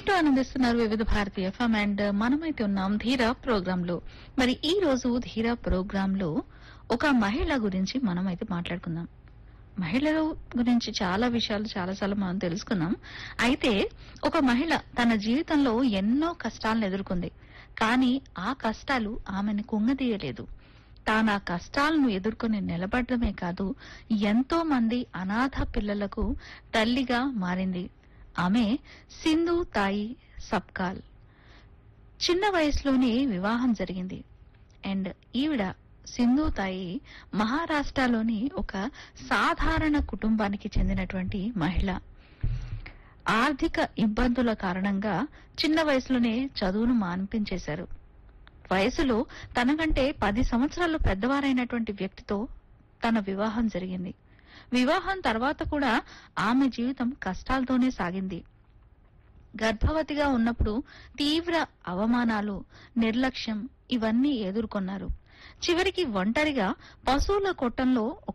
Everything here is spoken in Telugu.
వింటూ ఆనందిస్తున్నారు వివిధ భారతి ఎఫ్ఎం అండ్ మనమైతే ఉన్నాం ధీరా ప్రోగ్రామ్ లో మరి ఈ రోజు ధీరా ప్రోగ్రామ్ లో ఒక మహిళ గురించి మనమైతే మాట్లాడుకుందాం మహిళల గురించి చాలా విషయాలు చాలా సార్లు మనం తెలుసుకున్నాం అయితే ఒక మహిళ తన జీవితంలో ఎన్నో కష్టాలను ఎదుర్కొంది కానీ ఆ కష్టాలు ఆమెను కుంగదీయలేదు తాను ఆ కష్టాలను ఎదుర్కొని నిలబడమే కాదు ఎంతో మంది అనాథ పిల్లలకు తల్లిగా మారింది ఆమె సింధు తాయి సబ్కాల్ చిన్న వయసులోనే వివాహం జరిగింది అండ్ ఈవిడ సింధు తాయి మహారాష్ట్రలోని ఒక సాధారణ కుటుంబానికి చెందినటువంటి మహిళ ఆర్థిక ఇబ్బందుల కారణంగా చిన్న వయసులోనే చదువును మాన్పించేశారు వయసులో తనకంటే పది సంవత్సరాలు పెద్దవారైనటువంటి వ్యక్తితో తన వివాహం జరిగింది వివాహం తర్వాత కూడా ఆమె జీవితం కష్టాలతోనే సాగింది గర్భవతిగా ఉన్నప్పుడు తీవ్ర అవమానాలు నిర్లక్ష్యం ఇవన్నీ ఎదుర్కొన్నారు చివరికి ఒంటరిగా పశువుల కొట్టంలో